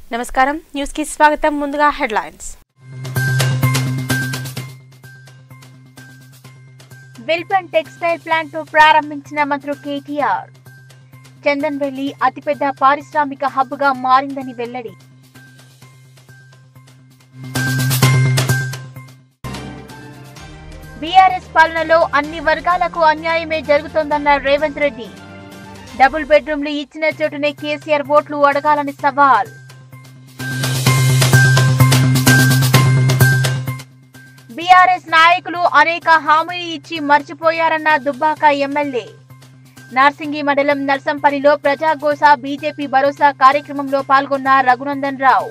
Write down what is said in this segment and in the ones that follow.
నమస్కారం న్యూస్ కి స్వాగతం ముందుగా హెడ్లైన్స్ విల్పన్ టెక్స్టైల్ ప్లాంట్ ను ప్రారంభించిన మంత్రి కేటీఆర్ చందన్ వెల్లి అతిపెద్ద పారిశ్రామిక హబ్ గా మారిందని వెల్లడి బీఆర్ఎస్ పాలనలో అన్ని వర్గాలకు అన్యాయమే జరుగుతోందన్న రేవంత్ రెడ్డి డబుల్ బెడ్రూమ్లు ఇచ్చిన చోటునే కేసీఆర్ ఓట్లు అడగాలని సవాల్ బీఆర్ఎస్ నాయకులు అనేక హామీలు ఇచ్చి మర్చిపోయారన్న దుబ్బాక ఎమ్మెల్యే నార్సింగి మండలం నర్సంపల్లిలో ప్రజాఘోష బీజేపీ భరోసా కార్యక్రమంలో పాల్గొన్న రఘునందన్ రావు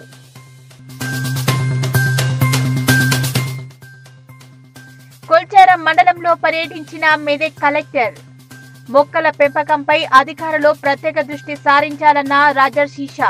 కొల్చారం మండలంలో పర్యటించిన మెదక్ కలెక్టర్ మొక్కల పెంపకంపై అధికారులు ప్రత్యేక దృష్టి సారించాలన్న రాజర్షీషా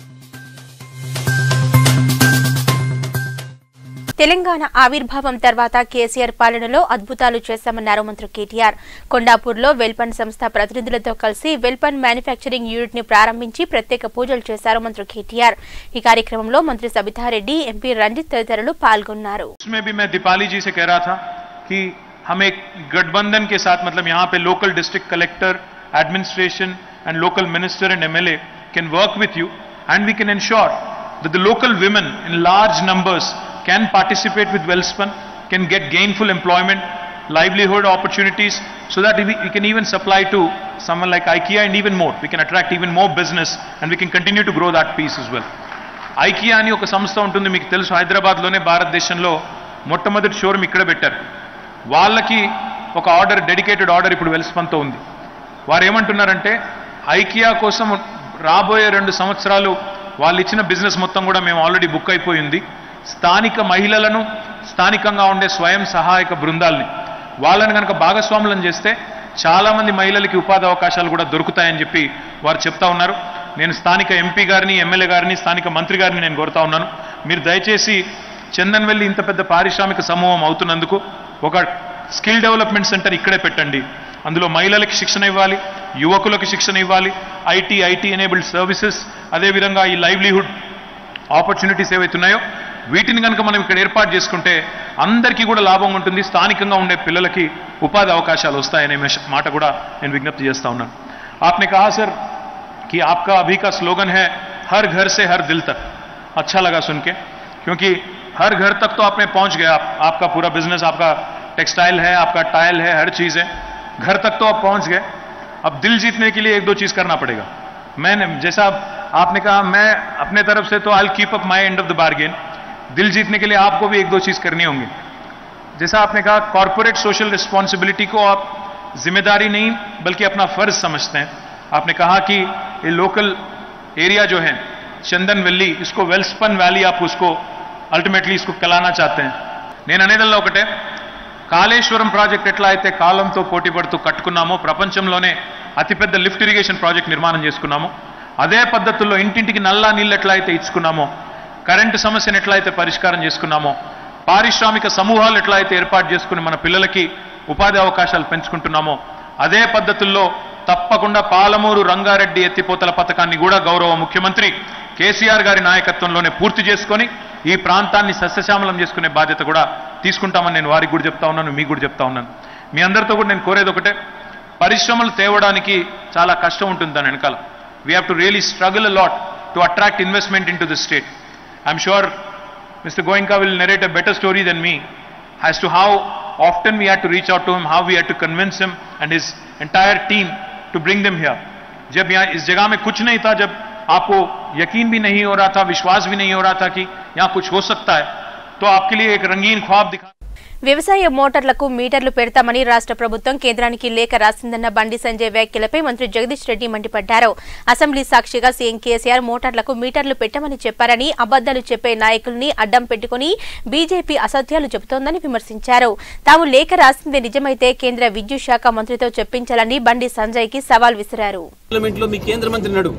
తెలంగాణ ఆవిర్భావం తర్వాత కేసీఆర్ పాలనలో అద్భుతాలు చేశామన్నారు మంత్రి కేటీఆర్ కొండాపూర్లో వెల్పన్ సంస్థ ప్రతినిధులతో కలిసి వెల్పన్ మ్యానుఫ్యాక్చరింగ్ యూనిట్ ని ప్రారంభించి ప్రత్యేక పూజలు చేశారు మంత్రి కేటీఆర్ ఈ కార్యక్రమంలో మంత్రి సబితారెడ్డి ఎంపీ రంజిత్ తదితరులు పాల్గొన్నారు उसमें भी मैं दीपाली जी से कह रहा था कि हम एक गठबंधन के साथ मतलब यहाँ पे local district collector administration and local minister and MLA can work with you and we can ensure that the local women in large numbers can participate with Wellspun, can get gainful employment, livelihood opportunities, so that we, we can even supply to someone like IKEA and even more. We can attract even more business and we can continue to grow that piece as well. IKEA అని ఒక సంస్థ ఉంటుంది మీకు తెలుసు హైదరాబాద్లోనే భారతదేశంలో మొట్టమొదటి showroom ఇక్కడ పెట్టారు వాళ్ళకి ఒక ఆర్డర్ డెడికేటెడ్ ఆర్డర్ ఇప్పుడు వెల్స్పన్తో ఉంది వారు ఏమంటున్నారంటే ఐకియా కోసం రాబోయే రెండు సంవత్సరాలు వాళ్ళు ఇచ్చిన బిజినెస్ మొత్తం కూడా మేము ఆల్రెడీ బుక్ అయిపోయింది స్థానిక మహిళలను స్థానికంగా ఉండే స్వయం సహాయక బృందాల్ని వాళ్ళని కనుక భాగస్వాములను చేస్తే చాలామంది మహిళలకి ఉపాధి అవకాశాలు కూడా దొరుకుతాయని చెప్పి వారు చెప్తా ఉన్నారు నేను స్థానిక ఎంపీ గారిని ఎమ్మెల్యే గారిని స్థానిక మంత్రి గారిని నేను కోరుతా ఉన్నాను మీరు దయచేసి చందన్ వెళ్ళి ఇంత పెద్ద పారిశ్రామిక సమూహం అవుతున్నందుకు ఒక స్కిల్ డెవలప్మెంట్ సెంటర్ ఇక్కడే పెట్టండి అందులో మహిళలకి శిక్షణ ఇవ్వాలి యువకులకు శిక్షణ ఇవ్వాలి ఐటీ ఐటీ ఎనేబుల్డ్ సర్వీసెస్ అదేవిధంగా ఈ లైవ్లీహుడ్ ఆపర్చునిటీస్ ఏవైతున్నాయో వీటిని కనుక మనం ఇక్కడ ఏర్పాటు చేసుకుంటే అందరికీ కూడా లాభం ఉంటుంది స్థానికంగా ఉండే పిల్లలకి ఉపాధి అవకాశాలు వస్తాయనే మెష- మాట కూడా నేను విజ్ఞప్తి చేస్తా ఉన్నాను आपने कहा सर कि आपका अभी का स्लोगन है हर घर से हर दिल तक अच्छा लगा सुन के क्योंकि हर घर तक तो आपने पहुंच गया आप, आपका पूरा बिजनेस आपका टेक्सटाइल है आपका टाइल है हर चीज है घर तक तो आप पहुंच गए अब दिल जीतने के लिए एक दो चीज करना पड़ेगा मैंने जैसा आपने कहा मैं अपने तरफ से तो I keep up my end of the bargain दिल जीतने के लिए आपको भी एक दो चीज करनी होंगी जैसा आपने कहा कॉरपोरेट सोशल रिस्पॉन्सिबिलिटी को आप जिम्मेदारी नहीं बल्कि अपना फर्ज समझते हैं आपने कहा कि ये लोकल एरिया जो है चंदन वैली इसको वेल्सपन वैली आप उसको అల్టిమేట్లీ इसको కలానా చాతే हैं నేను అనేదల్లా ఒకటే కాళేశ్వరం ప్రాజెక్ట్ ఎట్లా అయితే కాలంతో పోటీ పడుతూ కట్టుకున్నామో ప్రపంచంలోనే అతిపెద్ద లిఫ్ట్ ఇరిగేషన్ ప్రాజెక్ట్ నిర్మాణం చేసుకున్నామో అదే పద్ధతుల్లో ఇంటింటికి నల్లా నీళ్ళు ఎట్లా అయితే ఇచ్చుకున్నామో కరెంటు సమస్యను ఎట్లా అయితే పరిష్కారం చేసుకున్నామో పారిశ్రామిక సమూహాలు ఎట్లా అయితే ఏర్పాటు చేసుకుని మన పిల్లలకి ఉపాధి అవకాశాలు పెంచుకుంటున్నామో అదే పద్ధతుల్లో తప్పకుండా పాలమూరు రంగారెడ్డి ఎత్తిపోతల పథకాన్ని కూడా గౌరవ ముఖ్యమంత్రి కేసీఆర్ గారి నాయకత్వంలోనే పూర్తి చేసుకొని ఈ ప్రాంతాన్ని సస్యశ్యామలం చేసుకునే బాధ్యత కూడా తీసుకుంటామని నేను వారికి కూడా చెప్తా ఉన్నాను మీకు కూడా చెప్తా ఉన్నాను మీ అందరితో కూడా నేను కోరేది ఒకటే పరిశ్రమలు తేవడానికి చాలా కష్టం ఉంటుంది దాని వెనకాల we have to really struggle lot to attract investment into the state I'm sure Mr. Goenka will narrate a better story than me as to how often we had to reach out to him, how we had to convince him and his entire team to bring them here. जब यहाँ इस जगह में कुछ नहीं था जब आपको यकीन भी नहीं हो रहा था विश्वास भी नहीं हो रहा था कि यहाँ कुछ हो सकता है तो आपके लिए एक रंगीन ख्वाब दिखा వ్యవసాయ మోటార్లకు మీటర్లు పెడతామని రాష్ట్ర ప్రభుత్వం కేంద్రానికి లేఖ రాసిందన్న బండి సంజయ్ వ్యాఖ్యలపై మంత్రి జగదీష్ రెడ్డి మండిపడ్డారు అసెంబ్లీ సాక్షిగా సీఎం కేసీఆర్ మోటార్లకు మీటర్లు పెట్టమని చెప్పారని అబద్దాలు చెప్పే నాయకుల్ని అడ్డం పెట్టుకుని బీజేపీ అసత్యాలు చెబుతోందని విమర్శించారు తాము లేఖ రాసింది నిజమైతే కేంద్ర విద్యుత్ శాఖ మంత్రితో చెప్పించాలని బండి సంజయ్ కి సవాల్ విసిరారు పార్లమెంట్లో మీ కేంద్ర మంత్రి నడు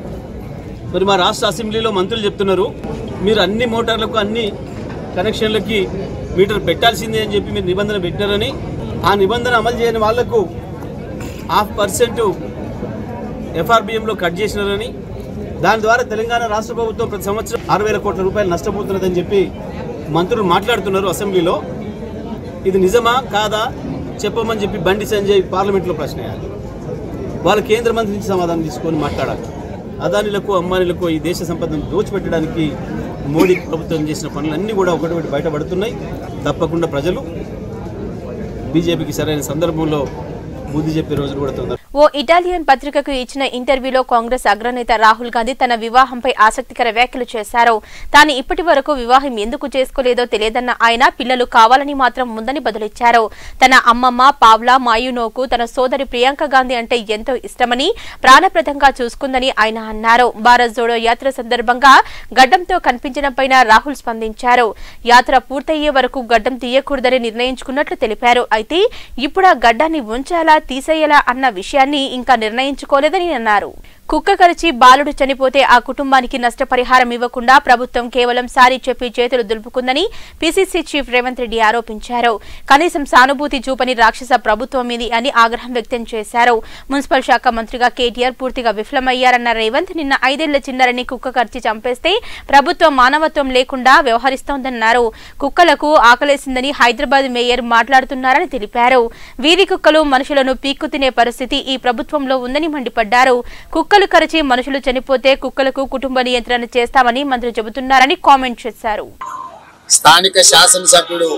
మరి మా రాష్ట్ర అసెంబ్లీలో మంత్రులు చెప్తున్నారు మీరు అన్ని మోటార్లకు అన్ని కనెక్షన్లకి మీటర్ పెట్టాల్సిందే అని చెప్పి మీరు నిబంధన పెట్టినారని ఆ నిబంధన అమలు చేయని వాళ్లకు హాఫ్ పర్సెంట్ ఎఫ్ఆర్బిఎంలో కట్ చేసినారని దాని ద్వారా తెలంగాణ రాష్ట్ర ప్రభుత్వం ప్రతి సంవత్సరం ఆరు వేల కోట్ల రూపాయలు నష్టపోతున్నదని చెప్పి మంత్రులు మాట్లాడుతున్నారు అసెంబ్లీలో ఇది నిజమా కాదా చెప్పమని చెప్పి బండి సంజయ్ పార్లమెంట్లో ప్రశ్న వేయాలి వాళ్ళ కేంద్ర మంత్రి నుంచి సమాధానం తీసుకొని మాట్లాడాలి అదానిలకు అంబానీలకు ఈ దేశ సంపదను దోచిపెట్టడానికి మోడీ ప్రభుత్వం చేసిన పనులన్నీ కూడా ఒకటి ఒకటి బయటపడుతున్నాయి తప్పకుండా ప్రజలు బీజేపీకి సరైన సందర్భంలో బుద్ధి చెప్పే రోజులు కూడా తొందర ఓ ఇటాలియన్ పత్రికకు ఇచ్చిన ఇంటర్వ్యూలో కాంగ్రెస్ అగ్రనేత రాహుల్ గాంధీ తన వివాహంపై ఆసక్తికర వ్యాఖ్యలు చేశారు తాను ఇప్పటి వరకు వివాహం ఎందుకు చేసుకోలేదో తెలియదన్న ఆయన పిల్లలు కావాలని మాత్రం ముందని బదులిచ్చారు తన అమ్మమ్మ పావ్లా మాయునోకు తన సోదరి ప్రియాంక గాంధీ అంటే ఎంతో ఇష్టమని ప్రాణప్రదంగా చూసుకుందని ఆయన అన్నారు భారత్ జోడో యాత్ర సందర్భంగా గడ్డంతో కనిపించడంపై రాహుల్ స్పందించారు యాత్ర పూర్తయ్యే వరకు గడ్డం తీయకూడదని నిర్ణయించుకున్నట్లు తెలిపారు అయితే ఇప్పుడు ఆ గడ్డాన్ని ఉంచాలా తీసేయాలా అన్న విషయాన్ని ఇంకా నిర్ణయించుకోలేదని అన్నారు కుక్క కరిచి బాలుడు చనిపోతే ఆ కుటుంబానికి నష్టపరిహారం ఇవ్వకుండా ప్రభుత్వం కేవలం సారీ చెప్పి చేతులు దులుపుకుందని పీసీసీ చీఫ్ రేవంత్ రెడ్డి ఆరోపించారు కనీసం సానుభూతి చూపని రాక్షస ప్రభుత్వం ఇది అని ఆగ్రహం వ్యక్తం చేశారు మున్సిపల్ శాఖ మంత్రిగా కేటీఆర్ పూర్తిగా విఫలమయ్యారన్న రేవంత్ నిన్న ఐదేళ్ల చిన్నరని కుక్క కరిచి చంపేస్తే ప్రభుత్వం మానవత్వం లేకుండా వ్యవహరిస్తోందన్నారు కుక్కలకు ఆకలేసిందని హైదరాబాద్ మేయర్ మాట్లాడుతున్నారని తెలిపారు వీధి కుక్కలు మనుషులను పీక్కు తినే పరిస్థితి ఈ ప్రభుత్వంలో ఉందని మండిపడ్డారు కుక్కలు కరిచి మనుషులు చనిపోతే కుక్కలకు కుటుంబ నియంత్రణ చేస్తామని మంత్రి చెబుతున్నారని కామెంట్ చేశారు స్థానిక శాసనసభ్యుడు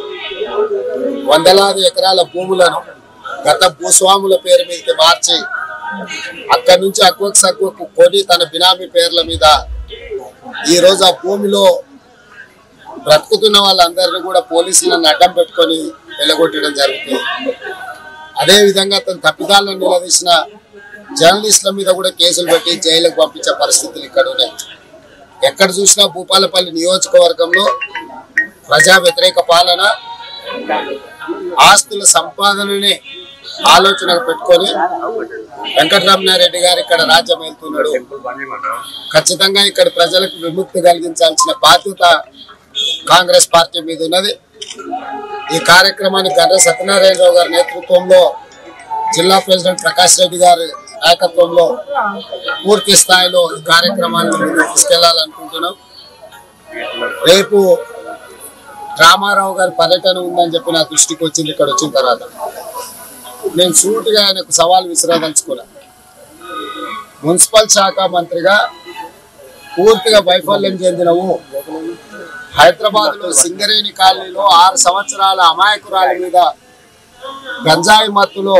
వందలాది ఎకరాల భూములను గత భూస్వాముల పేరు మీదకి మార్చి అక్కడి నుంచి అక్కువకు సక్కువకు కొని తన బినామీ పేర్ల మీద ఈ రోజు ఆ భూమిలో బ్రతుకుతున్న వాళ్ళందరినీ కూడా పోలీసులను అడ్డం పెట్టుకొని వెళ్ళగొట్టడం జరుగుతుంది అదే విధంగా అతను తప్పిదాలను నిలదీసిన జర్నలిస్టుల మీద కూడా కేసులు పెట్టి జైలుకు పంపించే పరిస్థితులు ఇక్కడ ఉన్నాయి ఎక్కడ చూసినా భూపాలపల్లి నియోజకవర్గంలో ప్రజా వ్యతిరేక పాలన ఆస్తుల సంపాదనని ఆలోచనకు పెట్టుకొని వెంకటరమణారెడ్డి గారు ఇక్కడ రాజ్యం వెళ్తున్నాడు ఖచ్చితంగా ఇక్కడ ప్రజలకు విముక్తి కలిగించాల్సిన బాధ్యత కాంగ్రెస్ పార్టీ మీద ఉన్నది ఈ కార్యక్రమాన్ని గండ్ర సత్యనారాయణరావు గారి నేతృత్వంలో జిల్లా ప్రెసిడెంట్ ప్రకాష్ రెడ్డి గారి నాయకత్వంలో పూర్తి స్థాయిలో ఈ కార్యక్రమాన్ని ముందుకు తీసుకెళ్లాలనుకుంటున్నాం రేపు రామారావు గారి పర్యటన ఉందని చెప్పి నా దృష్టికి వచ్చింది ఇక్కడ వచ్చిన తర్వాత నేను సూటిగా ఆయనకు సవాల్ విసిరదలుచుకున్నా మున్సిపల్ శాఖ మంత్రిగా పూర్తిగా వైఫల్యం చెందినవు హైదరాబాద్ లో సింగరేణి కాలనీలో ఆరు సంవత్సరాల అమాయకురాలి మీద గంజాయి మత్తులో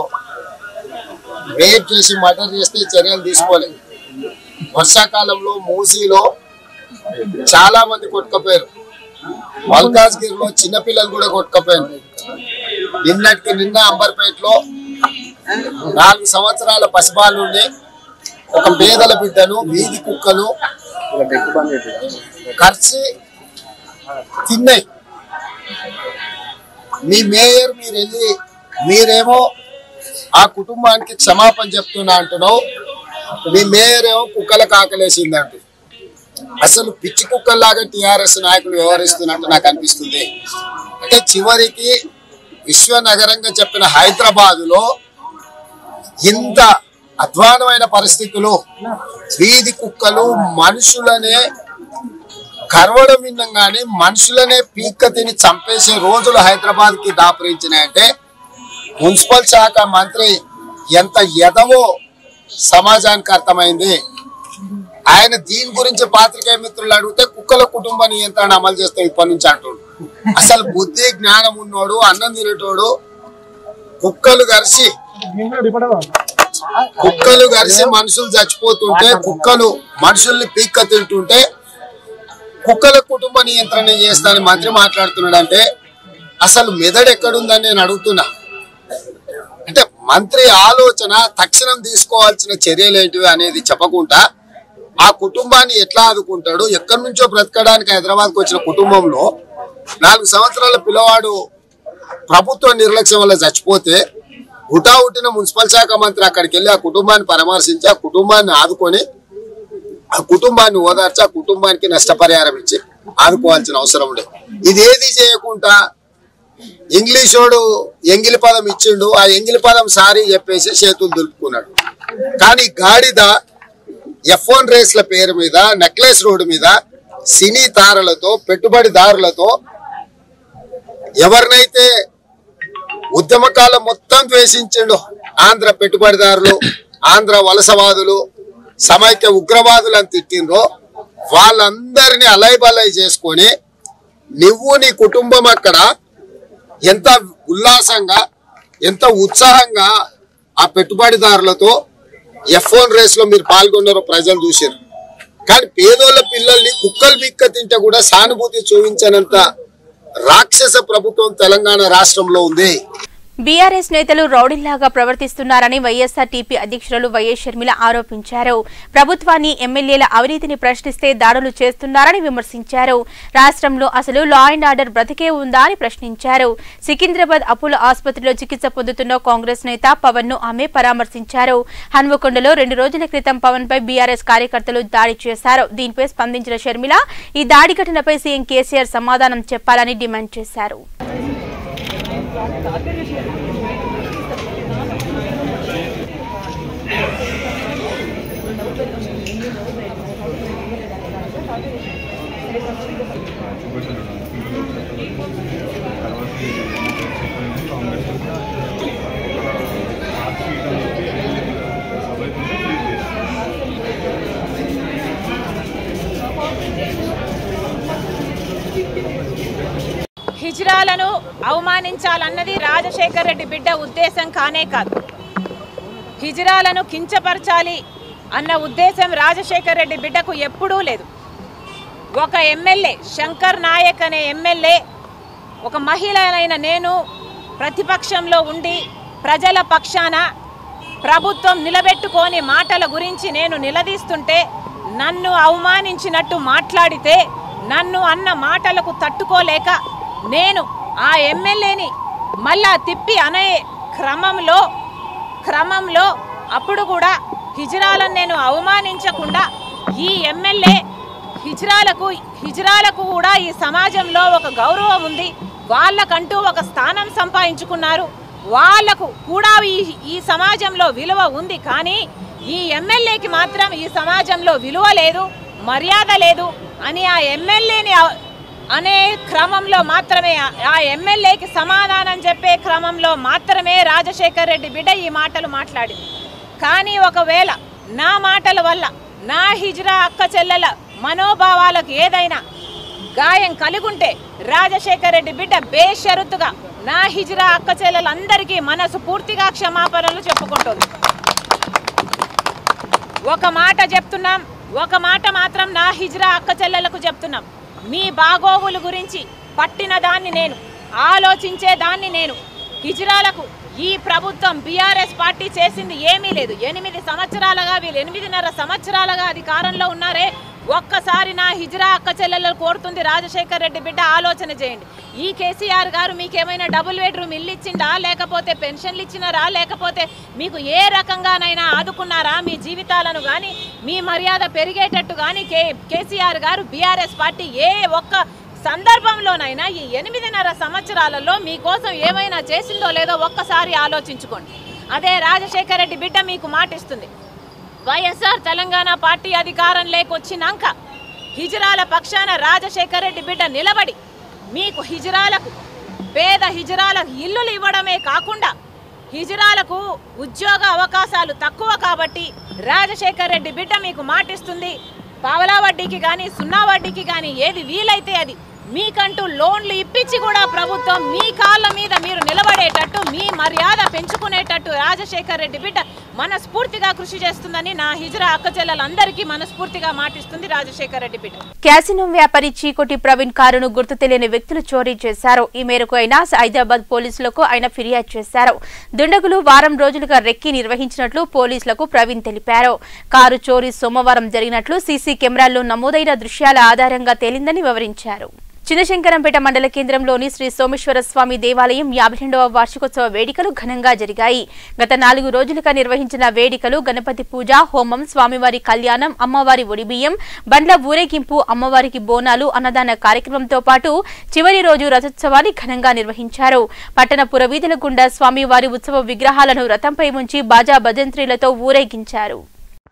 రేప్ చేసి మర్డర్ చేస్తే చర్యలు తీసుకోలేదు వర్షాకాలంలో మూసీలో చాలా మంది కొట్టుకపోయారు మల్కాజ్గిరి లో చిన్నపిల్లలు కూడా కొట్టుకపోయారు నిన్నటికి నిన్న అంబర్పేటలో నాలుగు సంవత్సరాల పసిబాలుండి ఒక పేదల బిడ్డను వీధి కుక్కలు ఖర్చి తిన్నాయి మీ మేయర్ మీరు వెళ్ళి మీరేమో ఆ కుటుంబానికి క్షమాపణ చెప్తున్నా అంటున్నావు మీ మేయర్ ఏమో కుక్కలకు ఆకలేసింది అంటు అసలు పిచ్చి కుక్కల్లాగా టిఆర్ఎస్ నాయకులు వ్యవహరిస్తున్నట్టు నాకు అనిపిస్తుంది అంటే చివరికి విశ్వనగరంగా చెప్పిన హైదరాబాదులో ఇంత అధ్వానమైన పరిస్థితులు వీధి కుక్కలు మనుషులనే కరవడం విన్నాం కానీ మనుషులనే పీక్క తిని చంపేసే రోజులు హైదరాబాద్ కి దాపురించినాయంటే మున్సిపల్ శాఖ మంత్రి ఎంత ఎదవో సమాజానికి అర్థమైంది ఆయన దీని గురించి పాత్రికేయ మిత్రులు అడిగితే కుక్కల కుటుంబ నియంత్రణ అమలు చేస్తే ఇప్పటి నుంచి అంటాడు అసలు బుద్ధి జ్ఞానం ఉన్నోడు అన్నం తినేటోడు కుక్కలు గరిసి కుక్కలు గరిసి మనుషులు చచ్చిపోతుంటే కుక్కలు మనుషుల్ని పీక్క తింటుంటే కుక్కల కుటుంబ నియంత్రణ చేస్తానని మంత్రి మాట్లాడుతున్నాడు అంటే అసలు మెదడు ఎక్కడుందని నేను అడుగుతున్నా అంటే మంత్రి ఆలోచన తక్షణం తీసుకోవాల్సిన చర్యలు ఏంటివి అనేది చెప్పకుండా ఆ కుటుంబాన్ని ఎట్లా ఆదుకుంటాడు ఎక్కడి నుంచో బ్రతకడానికి హైదరాబాద్కి వచ్చిన కుటుంబంలో నాలుగు సంవత్సరాల పిల్లవాడు ప్రభుత్వ నిర్లక్ష్యం వల్ల చచ్చిపోతే హుటాహుటిన మున్సిపల్ శాఖ మంత్రి అక్కడికి వెళ్ళి ఆ కుటుంబాన్ని పరామర్శించి ఆ కుటుంబాన్ని ఆదుకొని ఆ కుటుంబాన్ని ఓదార్చి ఆ కుటుంబానికి నష్టపరిహారం ఇచ్చి ఆదుకోవాల్సిన అవసరం ఉండే ఇది ఏది చేయకుండా ఇంగ్లీషోడు ఎంగిలి పదం ఇచ్చిండు ఆ ఎంగిలి పదం సారీ చెప్పేసి చేతులు దులుపుకున్నాడు కానీ గాడిద ఎఫ్ వన్ రేస్ల పేరు మీద నెక్లెస్ రోడ్డు మీద సినీ తారలతో పెట్టుబడిదారులతో ఎవరినైతే ఉద్యమకాలం మొత్తం ద్వేషించిండు ఆంధ్ర పెట్టుబడిదారులు ఆంధ్ర వలసవాదులు సమైక్య ఉగ్రవాదులు అని తిట్టిండ్రో వాళ్ళందరినీ అలైబలై చేసుకొని నువ్వు నీ కుటుంబం అక్కడ ఎంత ఉల్లాసంగా ఎంత ఉత్సాహంగా ఆ పెట్టుబడిదారులతో ఎఫ్ వన్ రేస్ లో మీరు పాల్గొన్నారో ప్రజలు చూసారు కానీ పేదోళ్ళ పిల్లల్ని కుక్కలు బిక్క తింటే కూడా సానుభూతి చూపించనంత రాక్షస ప్రభుత్వం తెలంగాణ రాష్ట్రంలో ఉంది బీఆర్ఎస్ నేతలు రౌడీల్లాగా ప్రవర్తిస్తున్నారని వైఎస్సార్టీపీ అధ్యక్షురాలు వైఎస్ షర్మిల ఆరోపించారు ప్రభుత్వాన్ని ఎమ్మెల్యేల అవినీతిని ప్రశ్నిస్తే దాడులు చేస్తున్నారని విమర్శించారు రాష్ట్రంలో అసలు లా అండ్ ఆర్డర్ బ్రతికే ఉందా అని ప్రశ్నించారు సికింద్రాబాద్ అపోలో ఆసుపత్రిలో చికిత్స పొందుతున్న కాంగ్రెస్ నేత పవన్ ను ఆమె పరామర్శించారు హన్మకొండలో రెండు రోజుల క్రితం పవన్ పై బీఆర్ఎస్ కార్యకర్తలు దాడి చేశారు దీనిపై స్పందించిన షర్మిల ఈ దాడి ఘటనపై సీఎం కేసీఆర్ సమాధానం చెప్పాలని డిమాండ్ చేశారు హిజ్రాలను అవమానించాలన్నది రాజశేఖర్ రెడ్డి బిడ్డ ఉద్దేశం కానే కాదు హిజ్రాలను కించపరచాలి అన్న ఉద్దేశం రాజశేఖర్ రెడ్డి బిడ్డకు ఎప్పుడూ లేదు ఒక ఎమ్మెల్యే శంకర్ నాయక్ అనే ఎమ్మెల్యే ఒక మహిళనైన నేను ప్రతిపక్షంలో ఉండి ప్రజల పక్షాన ప్రభుత్వం నిలబెట్టుకోని మాటల గురించి నేను నిలదీస్తుంటే నన్ను అవమానించినట్టు మాట్లాడితే నన్ను అన్న మాటలకు తట్టుకోలేక నేను ఆ ఎమ్మెల్యేని మళ్ళా తిప్పి అనే క్రమంలో క్రమంలో అప్పుడు కూడా హిజ్రాలను నేను అవమానించకుండా ఈ ఎమ్మెల్యే హిజ్రాలకు హిజ్రాలకు కూడా ఈ సమాజంలో ఒక గౌరవం ఉంది వాళ్ళకంటూ ఒక స్థానం సంపాదించుకున్నారు వాళ్లకు కూడా ఈ ఈ సమాజంలో విలువ ఉంది కానీ ఈ ఎమ్మెల్యేకి మాత్రం ఈ సమాజంలో విలువ లేదు మర్యాద లేదు అని ఆ ఎమ్మెల్యేని అవ- అనే క్రమంలో మాత్రమే ఆ- ఆ ఎమ్మెల్యేకి సమాధానం చెప్పే క్రమంలో మాత్రమే రాజశేఖర్ రెడ్డి బిడ్డ ఈ మాటలు మాట్లాడింది కానీ ఒకవేళ నా మాటల వల్ల నా హిజ్రా అక్క చెల్లెల మనోభావాలకు ఏదైనా గాయం కలిగుంటే రాజశేఖర్ రెడ్డి బిడ్డ బేషరతుగా నా హిజ్రా అక్క చెల్లెలందరికీ మనసు పూర్తిగా క్షమాపణలు చెప్పుకుంటుంది ఒక మాట చెప్తున్నాం ఒక మాట మాత్రం నా హిజ్రా అక్క చెల్లెలకు చెప్తున్నాం మీ బాగోగుల గురించి పట్టిన దాన్ని నేను ఆలోచించే దాన్ని నేను హిజ్రాలకు ఈ ప్రభుత్వం బీఆర్ఎస్ పార్టీ చేసింది ఏమీ లేదు ఎనిమిది సంవత్సరాలుగా వీళ్ళు ఎనిమిదిన్నర సంవత్సరాలుగా అధికారంలో ఉన్నారే ఒక్కసారి నా హిజ్రా అక్క చెల్లెలు కోరుతుంది రాజశేఖర్ రెడ్డి బిడ్డ ఆలోచన చేయండి ఈ కేసీఆర్ గారు మీకేమైనా డబుల్ బెడ్రూమ్ ఇల్లు ఇచ్చిండా లేకపోతే పెన్షన్లు ఇచ్చినారా లేకపోతే మీకు ఏ రకంగానైనా ఆదుకున్నారా మీ జీవితాలను కానీ మీ మర్యాద పెరిగేటట్టు కానీ కే కేసీఆర్ గారు బీఆర్ఎస్ పార్టీ ఏ ఒక్క సందర్భంలోనైనా ఈ ఎనిమిదిన్నర సంవత్సరాలలో మీకోసం ఏమైనా చేసిందో లేదో ఒక్కసారి ఆలోచించుకోండి అదే రాజశేఖర రెడ్డి బిడ్డ మీకు మాటిస్తుంది వైఎస్ఆర్ తెలంగాణ పార్టీ అధికారం లేకొచ్చినాక హిజరాల పక్షాన రాజశేఖర రెడ్డి బిడ్డ నిలబడి మీకు హిజరాలకు పేద హిజరాలకు ఇల్లులు ఇవ్వడమే కాకుండా హిజరాలకు ఉద్యోగ అవకాశాలు తక్కువ కాబట్టి రాజశేఖర్ రెడ్డి బిడ్డ మీకు మాటిస్తుంది పావలా వడ్డీకి కానీ సున్నా వడ్డీకి కానీ ఏది వీలైతే అది మీకంటూ లోన్లు ఇప్పించి కూడా ప్రభుత్వం మీ కాళ్ళ మీద మీరు నిలబడేటట్టు మీ మర్యాద పెంచుకునేటట్టు రాజశేఖర్ రెడ్డి బిడ్డ మనస్ఫూర్తిగా కృషి చేస్తుందని నా హిజరా అక్క చెల్లెలందరికీ మనస్ఫూర్తిగా మాటిస్తుంది రాజశేఖర్ రెడ్డి బిడ్డ క్యాసినో వ్యాపారి చీకోటి ప్రవీణ్ కారును గుర్తు తెలియని వ్యక్తులు చోరీ చేశారు ఈ మేరకు ఆయన హైదరాబాద్ పోలీసులకు ఆయన ఫిర్యాదు చేశారు దుండగులు వారం రోజులుగా రెక్కి నిర్వహించినట్లు పోలీసులకు ప్రవీణ్ తెలిపారు కారు చోరీ సోమవారం జరిగినట్లు సీసీ కెమెరాల్లో నమోదైన దృశ్యాల ఆధారంగా తేలిందని వివరించారు చిన్నశంకరంపేట మండల కేంద్రంలోని శ్రీ సోమేశ్వర స్వామి దేవాలయం యాభై రెండవ వార్షికోత్సవ వేడుకలు ఘనంగా జరిగాయి గత నాలుగు రోజులుగా నిర్వహించిన వేడుకలు గణపతి పూజ హోమం స్వామివారి కళ్యాణం అమ్మవారి ఒడిబియ్యం బండ్ల ఊరేగింపు అమ్మవారికి బోనాలు అన్నదాన కార్యక్రమంతో పాటు చివరి రోజు రథోత్సవాన్ని ఘనంగా నిర్వహించారు పట్టణ పురవీధుల గుండా స్వామివారి ఉత్సవ విగ్రహాలను రథంపై ఉంచి బాజా భజంత్రీలతో ఊరేగించారు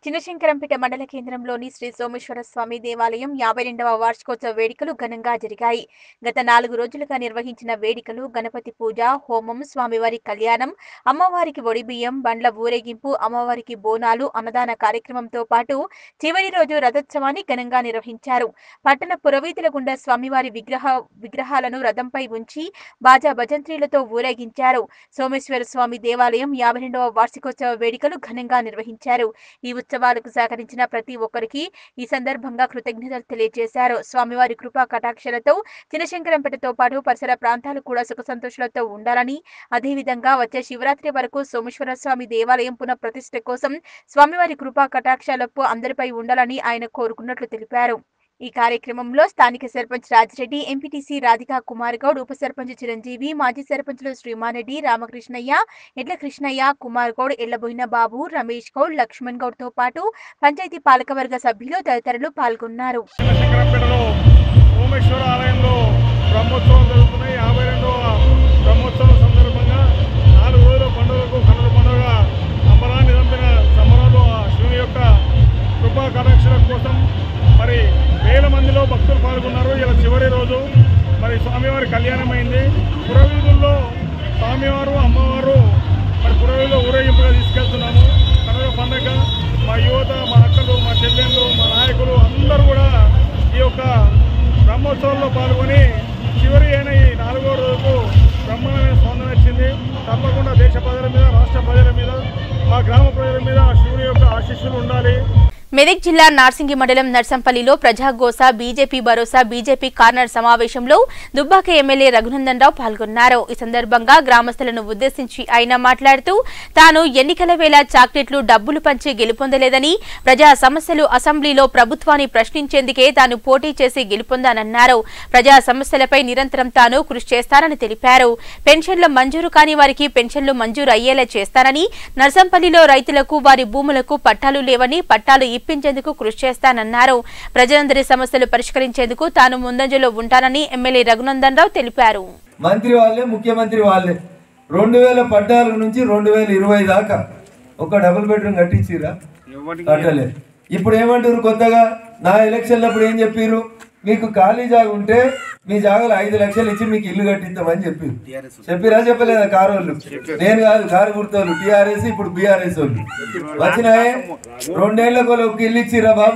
చిన్నశంకరంపేట మండల కేంద్రంలోని శ్రీ సోమేశ్వర స్వామి దేవాలయం యాభై రెండవ వార్షికోత్సవ వేడుకలు ఘనంగా జరిగాయి గత నాలుగు రోజులుగా నిర్వహించిన వేడుకలు గణపతి పూజ హోమం స్వామివారి కళ్యాణం అమ్మవారికి ఒడిబియ్యం బండ్ల ఊరేగింపు అమ్మవారికి బోనాలు అన్నదాన కార్యక్రమంతో పాటు చివరి రోజు రథోత్సవాన్ని ఘనంగా నిర్వహించారు పట్టణ పురవీధుల గుండా స్వామివారి విగ్రహ విగ్రహాలను రథంపై ఉంచి బాజా భజంత్రీలతో ఊరేగించారు సోమేశ్వర స్వామి దేవాలయం యాభై రెండవ వార్షికోత్సవ వేడుకలు ఘనంగా నిర్వహించారు ఈ ఉత్సవాలకు సహకరించిన ప్రతి ఒక్కరికి ఈ సందర్భంగా కృతజ్ఞతలు తెలియజేశారు స్వామివారి కృపా కటాక్షలతో చినశంకరంపేటతో పాటు పరిసర ప్రాంతాలు కూడా సుఖ సంతోషాలతో ఉండాలని అదేవిధంగా వచ్చే శివరాత్రి వరకు సోమేశ్వర స్వామి దేవాలయం పునః ప్రతిష్ఠ కోసం స్వామివారి కృపా కటాక్షాలపు అందరిపై ఉండాలని ఆయన కోరుకున్నట్లు తెలిపారు ఈ కార్యక్రమంలో స్థానిక సర్పంచ్ రాజిరెడ్డి ఎంపీటీసీ రాధికా కుమార్ గౌడ్ ఉప సర్పంచ్ చిరంజీవి మాజీ సర్పంచ్లు శ్రీమారెడ్డి రామకృష్ణయ్య ఎడ్ల కృష్ణయ్య కుమార్ గౌడ్ ఎల్లబోయిన బాబు రమేష్ గౌడ్ లక్ష్మణ్ గౌడ్ తో పాటు పంచాయతీ పాలకవర్గ సభ్యులు తదితరులు పాల్గొన్నారు శంకరంపేటలో సోమేశ్వర ఆలయంలో బ్రహ్మోత్సవం జరుగుతున్నాయి యాభై రెండవ బ్రహ్మోత్సవం సందర్భంగా నాలుగు రోజుల పండుగకు కనుల పండుగ అంబరాన్ని చంపిన సమరంలో ఆ శివుని యొక్క కృపా కటాక్షల కోసం మరి వేల మందిలో భక్తులు పాల్గొన్నారు ఇలా చివరి రోజు మరి స్వామివారి కళ్యాణం అయింది పురవీధుల్లో స్వామివారు అమ్మవారు మరి పురవీధిలో ఊరేగింపుగా తీసుకెళ్తున్నాము కనుక పండగ మా యువత మా అక్కలు మా చెల్లెళ్ళు మా నాయకులు అందరూ కూడా ఈ యొక్క బ్రహ్మోత్సవంలో పాల్గొని చివరి అయిన ఈ నాలుగో రోజుకు బ్రహ్మాండమైన స్పందన వచ్చింది తప్పకుండా దేశ ప్రజల మీద రాష్ట్ర ప్రజల మీద మా గ్రామ ప్రజల మీద ఆ శివుని యొక్క ఆశీస్సులు ఉండాలి మెదక్ జిల్లా నార్సింగి మండలం నర్సంపల్లిలో ప్రజాగోస బీజేపీ భరోసా బీజేపీ కార్నర్ సమావేశంలో దుబ్బాక ఎమ్మెల్యే రఘునందన్ రావు పాల్గొన్నారు ఈ సందర్భంగా గ్రామస్తులను ఉద్దేశించి ఆయన మాట్లాడుతూ తాను ఎన్నికల వేళ చాక్లెట్లు డబ్బులు పంచి గెలుపొందలేదని ప్రజా సమస్యలు అసెంబ్లీలో ప్రభుత్వాన్ని ప్రశ్నించేందుకే తాను పోటీ చేసి గెలుపొందానన్నారు ప్రజా సమస్యలపై నిరంతరం తాను కృషి చేస్తానని తెలిపారు పెన్షన్లు మంజూరు కాని వారికి పెన్షన్లు మంజూరు అయ్యేలా చేస్తానని నర్సంపల్లిలో రైతులకు వారి భూములకు పట్టాలు లేవని పట్టాలు ఇప్పించేందుకు కృషి చేస్తానన్నారు ప్రజలందరి సమస్యలు పరిష్కరించేందుకు తాను ముందంజలో ఉంటానని ఎమ్మెల్యే రఘునందన్ రావు తెలిపారు మంత్రి వాళ్ళే ముఖ్యమంత్రి వాళ్ళే రెండు వేల పద్నాలుగు నుంచి రెండు వేల ఇరవై దాకా ఒక డబుల్ బెడ్రూమ్ కట్టించిరా కట్టలే ఇప్పుడు ఏమంటారు కొత్తగా నా ఎలక్షన్లు అప్పుడు ఏం చెప్పారు మీకు ఖాళీ జాగా ఉంటే మీ జాగాలో ఐదు లక్షలు ఇచ్చి మీకు ఇల్లు కట్టిస్తామని చెప్పారు చెప్పిరా చెప్పలేదా కారు వాళ్ళు నేను కాదు కారు గుర్తోళ్ళు టిఆర్ఎస్ ఇప్పుడు బీఆర్ఎస్ వాళ్ళు వచ్చినాయే రెండేళ్లకు ఒక ఇల్లు ఇచ్చిరా బాబు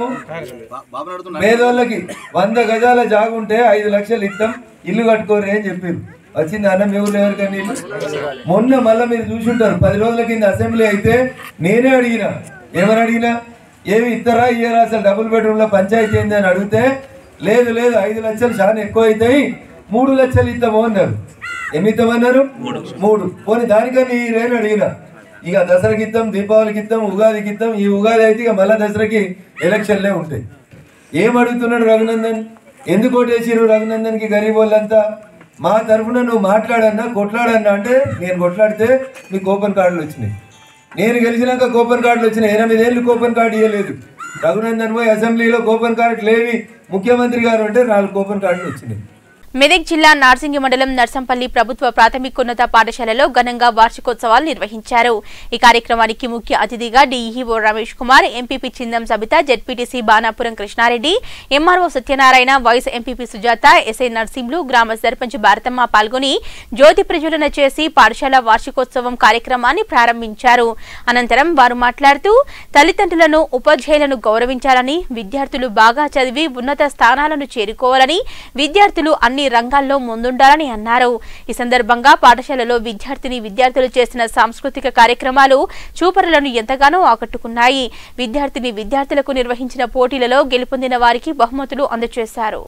పేదోళ్ళకి వంద గజాల జాగా ఉంటే ఐదు లక్షలు ఇస్తాం ఇల్లు కట్టుకోరు అని చెప్పారు వచ్చింది అన్న మీ ఊర్లో ఎవరికైనా ఇల్లు మొన్న మళ్ళీ మీరు చూసుంటారు పది రోజుల కింద అసెంబ్లీ అయితే నేనే అడిగిన ఏమని అడిగినా ఏమి ఇస్తారా ఇయ్యరా అసలు డబుల్ బెడ్రూమ్ లో పంచాయతీ ఏంది అని అడిగితే లేదు లేదు ఐదు లక్షలు చాలా ఎక్కువ అవుతాయి మూడు లక్షలు ఇస్తాము అన్నారు ఎన్ని ఇస్తామన్నారు మూడు పోనీ దానికని ఈ రేలు అడిగిన ఇక దసరాకి ఇస్తాం దీపావళికి ఇస్తాం ఉగాదికి ఇస్తాం ఈ ఉగాది అయితే ఇక మళ్ళా దసరాకి ఎలక్షన్లే ఉంటాయి ఏం అడుగుతున్నాడు రఘునందన్ ఎందుకు ఓటేసిరు రఘునందన్కి గరీబ్ వాళ్ళంతా మా తరఫున నువ్వు మాట్లాడన్నా కొట్లాడన్నా అంటే నేను కొట్లాడితే మీకు కూపన్ కార్డులు వచ్చినాయి నేను గెలిచినాక కూపన్ కార్డులు వచ్చినాయి ఎనిమిదేళ్ళు కూపన్ కార్డు ఇవ్వలేదు రఘునందన్ పోయి అసెంబ్లీలో కూపన్ కార్డు లేవి ముఖ్యమంత్రి గారు అంటే నాలుగు కూపన్ కార్డులు వచ్చినాయి మెదక్ జిల్లా నార్సింగి మండలం నర్సంపల్లి ప్రభుత్వ ప్రాథమికోన్నత పాఠశాలలో ఘనంగా వార్షికోత్సవాలు నిర్వహించారు ఈ కార్యక్రమానికి ముఖ్య అతిథిగా DEO Ramesh Kumar MPP Chindam Sabitha ZPTC Banapuram Krishnareddy MRO Satyanarayana vice MPP Sujatha SI Narsimhulu గ్రామ సర్పంచ్ భారతమ్మ పాల్గొని జ్యోతి ప్రజ్వలన చేసి పాఠశాల వార్షికోత్సవం కార్యక్రమాన్ని ప్రారంభించారు అనంతరం వారు మాట్లాడుతూ తల్లిదండ్రులను ఉపాధ్యాయులను గౌరవించాలని విద్యార్థులు బాగా చదివి ఉన్నత స్థానాలను చేరుకోవాలని విద్యార్థులు అన్ని రంగాల్లో ముందుండాలని అన్నారు ఈ సందర్భంగా పాఠశాలలో విద్యార్థిని విద్యార్థులు చేసిన సాంస్కృతిక కార్యక్రమాలు చూపరులను ఎంతగానో ఆకట్టుకున్నాయి విద్యార్థిని విద్యార్థులకు నిర్వహించిన పోటీలలో గెలుపొందిన వారికి బహుమతులు అందజేశారు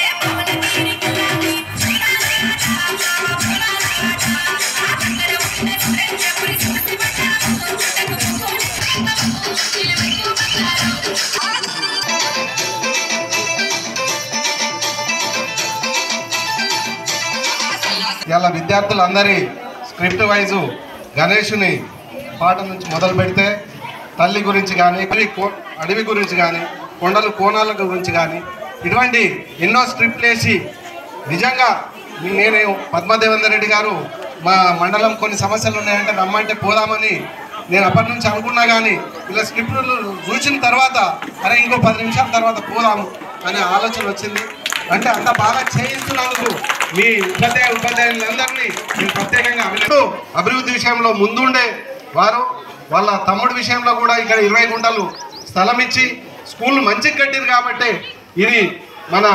ఇలా విద్యార్థులందరి స్క్రిప్ట్ వైజు గణేషుని పాట నుంచి మొదలు పెడితే తల్లి గురించి కానీ అడవి కో- అడవి గురించి కానీ కొండలు కోణాల గురించి కానీ ఇటువంటి ఎన్నో స్క్రిప్ట్లు వేసి నిజంగా నేను పద్మదేవేందర్ రెడ్డి గారు మా మండలం కొన్ని సమస్యలు ఉన్నాయంటే రమ్మంటే పోదామని నేను అప్పటి నుంచి అనుకున్నా కానీ ఇలా స్క్రిప్ట్లు చూసిన తర్వాత అరే ఇంకో పది నిమిషాల తర్వాత పోదాము అనే ఆలోచన వచ్చింది అంటే అంత బాగా చేయిస్తున్నందుకు మీ ఉపాధ్యాయ ఉపాధ్యాయులందరినీ నేను ప్రత్యేకంగా అభినందిస్తూ అభివృద్ధి విషయంలో ముందుండే వారు వాళ్ళ తమ్ముడి విషయంలో కూడా ఇక్కడ ఇరవై గుంటలు స్థలం ఇచ్చి స్కూల్ మంచిగా కట్టింది కాబట్టి ఇది మన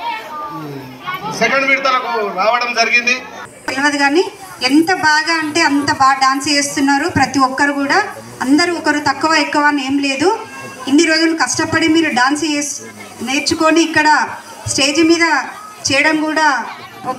సెకండ్ విడతలకు రావడం జరిగింది తెలియదు కానీ ఎంత బాగా అంటే అంత బాగా డాన్స్ చేస్తున్నారు ప్రతి ఒక్కరు కూడా అందరూ ఒకరు తక్కువ ఎక్కువ అని ఏం లేదు ఇన్ని రోజులు కష్టపడి మీరు డాన్స్ చేస్ నేర్చుకొని ఇక్కడ స్టేజ్ మీద చేయడం కూడా ఒక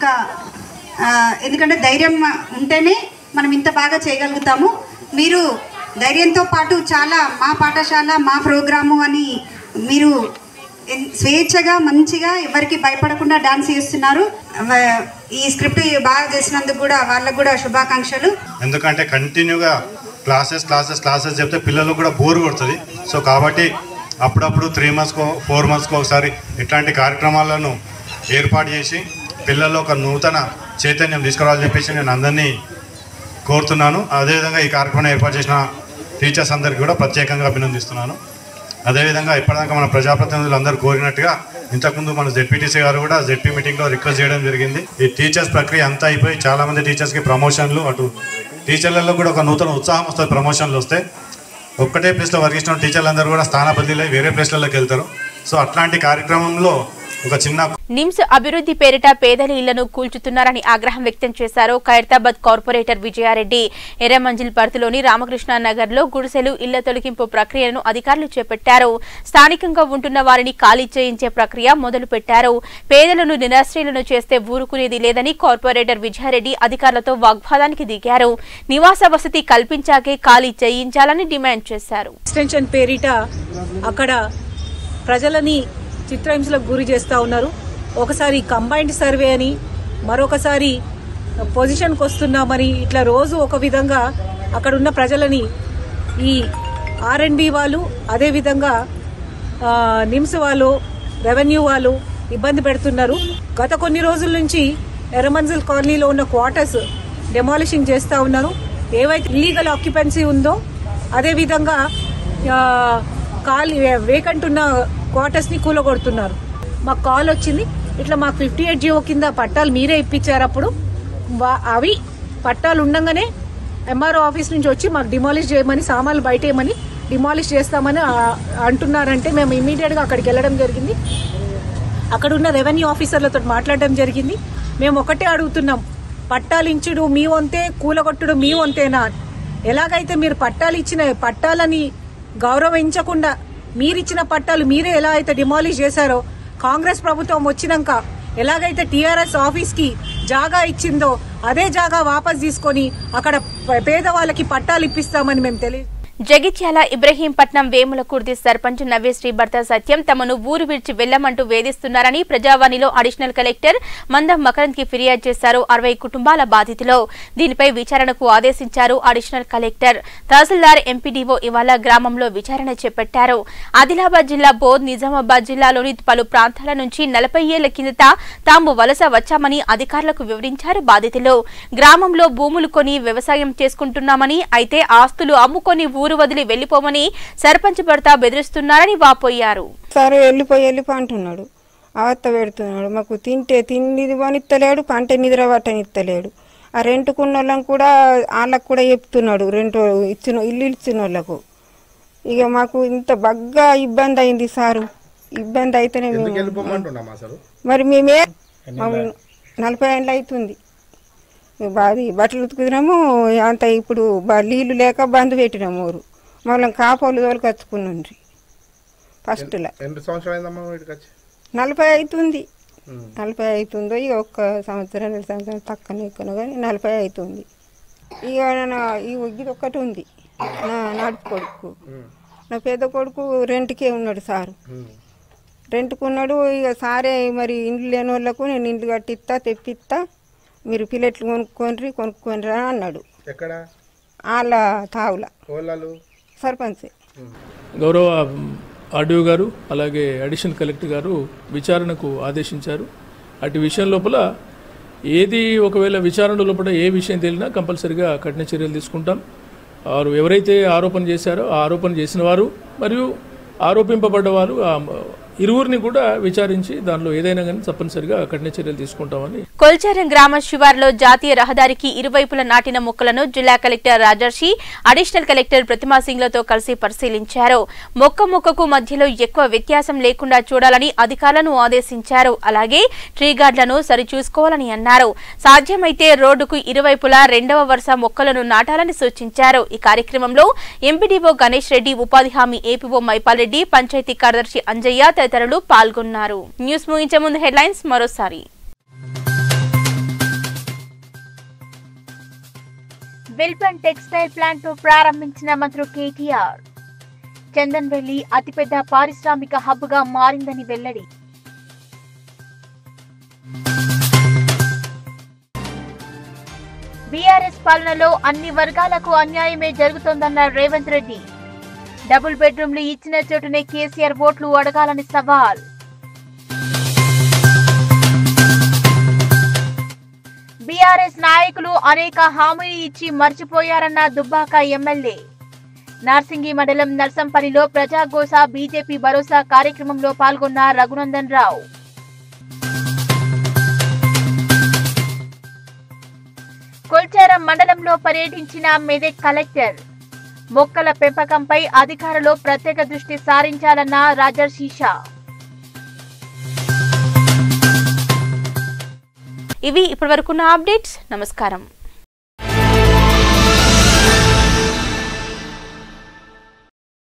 ఆ, ఎందుకంటే ధైర్యం ఉంటేనే మనం ఇంత బాగా చేయగలుగుతాము మీరు ధైర్యంతో పాటు చాలా మా పాఠశాల మా ప్రోగ్రాము అని మీరు ఎన్- స్వేచ్ఛగా మంచిగా ఎవరికి భయపడకుండా డాన్స్ చేస్తున్నారు వ- ఈ స్క్రిప్ట్ బాగా చేసినందుకు కూడా వాళ్ళకు కూడా శుభాకాంక్షలు ఎందుకంటే కంటిన్యూగా క్లాసెస్ క్లాసెస్ క్లాసెస్ చెప్తే పిల్లలకు కూడా బోర్ కొడుతుంది సో కాబట్టి అప్పుడప్పుడు త్రీ మంత్స్కో ఫోర్ మంత్స్కో ఒకసారి ఇట్లాంటి కార్యక్రమాలను ఏర్పాటు చేసి పిల్లల్లో ఒక నూతన చైతన్యం తీసుకురావాలని చెప్పేసి నేను అందరినీ కోరుతున్నాను అదేవిధంగా ఈ కార్యక్రమం ఏర్పాటు చేసిన టీచర్స్ అందరికీ కూడా ప్రత్యేకంగా అభినందిస్తున్నాను అదేవిధంగా ఇప్పటిదాకా మన ప్రజాప్రతినిధులు అందరూ కోరినట్టుగా ఇంతకుముందు మన జెడ్పీటీసీ గారు కూడా జెడ్పీ మీటింగ్లో రిక్వెస్ట్ చేయడం జరిగింది ఈ టీచర్స్ ప్రక్రియ అంతా అయిపోయి చాలా మంది టీచర్స్కి ప్రమోషన్లు అటు టీచర్లలో కూడా ఒక నూతన ఉత్సాహం వస్తుంది ప్రమోషన్లు వస్తే ఒక్కటే ప్లేస్లో వర్క్ చేసిన టీచర్లందరూ కూడా స్థాన బదిలీలై వేరే ప్లేస్లలోకి వెళ్తారు సో అట్లాంటి కార్యక్రమంలో ఒక చిన్న నిమ్స్ అభివృద్ధి పేరిట పేదల ఇళ్లను కూల్చుతున్నారని ఆగ్రహం వ్యక్తం చేశారు ఖైరతాబాద్ కార్పొరేటర్ విజయారెడ్డి ఎర్రమంజిల్ పరిధిలోని రామకృష్ణ నగర్ లో గుడిసెలు ఇళ్ల తొలగింపు ప్రక్రియను అధికారులు చేపట్టారు స్థానికంగా ఉంటున్న వారిని ఖాళీ చేయించే ప్రక్రియ మొదలు పెట్టారు పేదలను నిరాశ్రయులను చేస్తే ఊరుకునేది లేదని కార్పొరేటర్ విజయారెడ్డి అధికారులతో వాగ్వాదానికి దిగారు నివాస వసతి కల్పించాకే ఖాళీ చేయించాలని డిమాండ్ చేశారు ఎక్స్టెన్షన్ పేరిట అక్కడ ప్రజలని చిత్రహింసలకు గురి చేస్తూ ఉన్నారు ఒకసారి కంబైన్డ్ సర్వే అని మరొకసారి పొజిషన్కి వస్తున్నామని ఇట్లా రోజు ఒక విధంగా అక్కడ ఉన్న ప్రజలని ఈ ఆర్ఎండ్బి వాళ్ళు అదేవిధంగా ఆ, నిమ్స్ వాళ్ళు రెవెన్యూ వాళ్ళు ఇబ్బంది పెడుతున్నారు గత కొన్ని రోజుల నుంచి ఎర్రమంజిల్ కాలనీలో ఉన్న క్వార్టర్స్ డెమాలిషింగ్ చేస్తూ ఉన్నారు ఏవైతే ఇల్లీగల్ ఆక్యుపెన్సీ ఉందో అదేవిధంగా ఆ, ఖాళీ వేకంట్ ఉన్న క్వార్టర్స్ని కూలగొడుతున్నారు మాకు కాల్ వచ్చింది ఇట్లా మాకు ఫిఫ్టీ ఎయిట్ జియో కింద పట్టాలు మీరే ఇప్పించారు అప్పుడు వా- అవి పట్టాలు ఉండగానే ఎంఆర్ఓ ఆఫీస్ నుంచి వచ్చి మాకు డిమాలిష్ చేయమని సామాన్లు బయటేయమని డిమాలిష్ చేస్తామని ఆ- అంటున్నారంటే మేము ఇమీడియట్గా అక్కడికి వెళ్ళడం జరిగింది అక్కడ ఉన్న రెవెన్యూ ఆఫీసర్లతో మాట్లాడడం జరిగింది మేము ఒకటే అడుగుతున్నాం పట్టాలించుడు మీ వంతే కూలగొట్టుడు మీ వంతేనా ఎలాగైతే మీరు పట్టాలు ఇచ్చిన పట్టాలని గౌరవించకుండా మీరిచ్చిన పట్టాలు మీరే ఎలా అయితే డిమాలిష్ చేశారో కాంగ్రెస్ ప్రభుత్వం వచ్చినాక ఎలాగైతే టీఆర్ఎస్ ఆఫీస్ కి జాగా ఇచ్చిందో అదే జాగా వాపస్ తీసుకొని అక్కడ ప- పేదవాళ్ళకి పట్టాలు ఇప్పిస్తామని మేము తెలియ జగిత్యాల ఇబ్రహీంపట్నం వేముల కుర్ది సర్పంచ్ నవ్యశ్రీ భర్త సత్యం తమను ఊరు విడిచి వెళ్లమంటూ వేధిస్తున్నారని ప్రజావాణిలో అడిషనల్ కలెక్టర్ మందం మకరంద్ కి ఫిర్యాదు చేశారు అరవై కుటుంబాల బాధితులు దీనిపై విచారణకు ఆదేశించారు అడిషనల్ కలెక్టర్ తహసీల్దార్ ఎంపీడీఓ ఇవాళ గ్రామంలో విచారణ చేపట్టారు ఆదిలాబాద్ జిల్లా బోధ్ నిజామాబాద్ జిల్లాలోని పలు ప్రాంతాల నుంచి నలభై ఏళ్ల కిందట తాము వలస వచ్చామని అధికారులకు వివరించారు బాధితులు గ్రామంలో భూములు కొని వ్యవసాయం చేసుకుంటున్నామని అయితే ఆస్తులు అమ్ముకొని ఊరు వదిలి వెళ్లిపోమని సర్పంచ్ భర్త బెదిరిస్తున్నారని వాపోయారు సరే వెళ్ళిపోయి వెళ్ళిపో అంటున్నాడు అవత్త పెడుతున్నాడు మాకు తింటే తిండి పనిత్తలేడు పంట నిద్ర పట్టనిత్తలేడు ఆ రెంట్కున్న వాళ్ళని కూడా వాళ్ళకు కూడా చెప్తున్నాడు రెంట్ ఇచ్చిన ఇల్లు ఇచ్చిన వాళ్ళకు ఇక మాకు ఇంత బగ్గా ఇబ్బంది అయింది సారు ఇబ్బంది అయితేనే మేము మరి మేమే మాకు నలభై ఏళ్ళు అవుతుంది బాది బట్టలు ఉతుకుతున్నాము అంత ఇప్పుడు బ- నీళ్లు లేక బంద్ పెట్టినాము ఊరు మళ్ళీ కాపోలు తోలుకొచ్చుకున్నాండ్రి ఫస్ట్లో ఎన్ని సంవత్సరాలు అయిందమ్మా వీటికి వచ్చి నలభై అవుతుంది నలభై అవుతుందో ఇక ఒక్క సంవత్సరం రెండు సంవత్సరం తక్కువ ఎక్కువ కానీ నలభై అవుతుంది ఇక నా ఈ ఇది ఒక్కటి ఉంది నా నడుపు కొడుకు నా పెద్ద కొడుకు రెంట్కే ఉన్నాడు సారు రెంట్కు ఉన్నాడు ఇక సారే మరి ఇండ్లు లేని వాళ్ళకు నేను ఇండ్లు కట్టిస్తా తెప్పిస్తా మీరు పిల్లట్లు కొనుక్కోండి కొనుక్కోండి అని అన్నాడు ఎక్కడ వాళ్ళ తావుల కోళ్ళలు సర్పంచ్ గౌరవ ఆర్డీఓ గారు అలాగే అడిషనల్ కలెక్టర్ గారు విచారణకు ఆదేశించారు అటు విషయం లోపల ఏది ఒకవేళ విచారణ లోపల ఏ విషయం తేలినా కంపల్సరిగా కఠిన చర్యలు తీసుకుంటాం వారు ఎవరైతే ఆరోపణ చేశారో ఆ ఆరోపణ చేసిన వారు మరియు ఆరోపింపబడ్డవారు ఆ ఇరువురిని కూడా విచారించి దానిలో ఏదైనా కానీ తప్పనిసరిగా కఠిన చర్యలు తీసుకుంటామని కొల్చారం గ్రామ శివార్లో జాతీయ రహదారికి ఇరువైపుల నాటిన మొక్కలను జిల్లా కలెక్టర్ రాజర్షి అడిషనల్ కలెక్టర్ ప్రతిమా సింగ్లతో కలిసి పరిశీలించారు మొక్క మొక్కకు మధ్యలో ఎక్కువ వ్యత్యాసం లేకుండా చూడాలని అధికారులను ఆదేశించారు అలాగే ట్రీ గార్డులను సరిచూసుకోవాలని అన్నారు సాధ్యమైతే రోడ్డుకు ఇరువైపులా రెండవ వరుస మొక్కలను నాటాలని సూచించారు ఈ కార్యక్రమంలో ఎంపీడీఓ గణేష్ రెడ్డి ఉపాధి హామీ ఏపీఓ మైపాల్ రెడ్డి పంచాయతీ కార్యదర్శి అంజయ్య తదితరులు పాల్గొన్నారు న్యూస్ ముగించే ముందు హెడ్లైన్స్ మరోసారి విల్పన్ టెక్స్టైల్ ప్లాంట్ ప్రారంభించిన మంత్రి కేటీఆర్ చందన్ వెల్లి అతిపెద్ద పారిశ్రామిక హబ్ గా మారిందని వెల్లడి బీఆర్ఎస్ పాలనలో అన్ని వర్గాలకు అన్యాయమే జరుగుతోందన్న రేవంత్ రెడ్డి డబుల్ బెడ్రూమ్లు ఇచ్చిన చోటునే కేసీఆర్ ఓట్లు అడగాలని సవాల్ బీఆర్ఎస్ నాయకులు అనేక హామీలు ఇచ్చి మర్చిపోయారన్న దుబ్బాక ఎమ్మెల్యే నార్సింగి మండలం నర్సంపల్లిలో ప్రజాగోస బీజేపీ భరోసా కార్యక్రమంలో పాల్గొన్న రఘునందన్ రావు కొల్చారం మండలంలో పర్యటించిన మెదక్ కలెక్టర్ మొక్కల పెంపకంపై అధికారులు ప్రత్యేక దృష్టి సారించాలన్న రాజర్షీషా ఇవి ఇప్పటివరకున్న అప్డేట్స్ నమస్కారం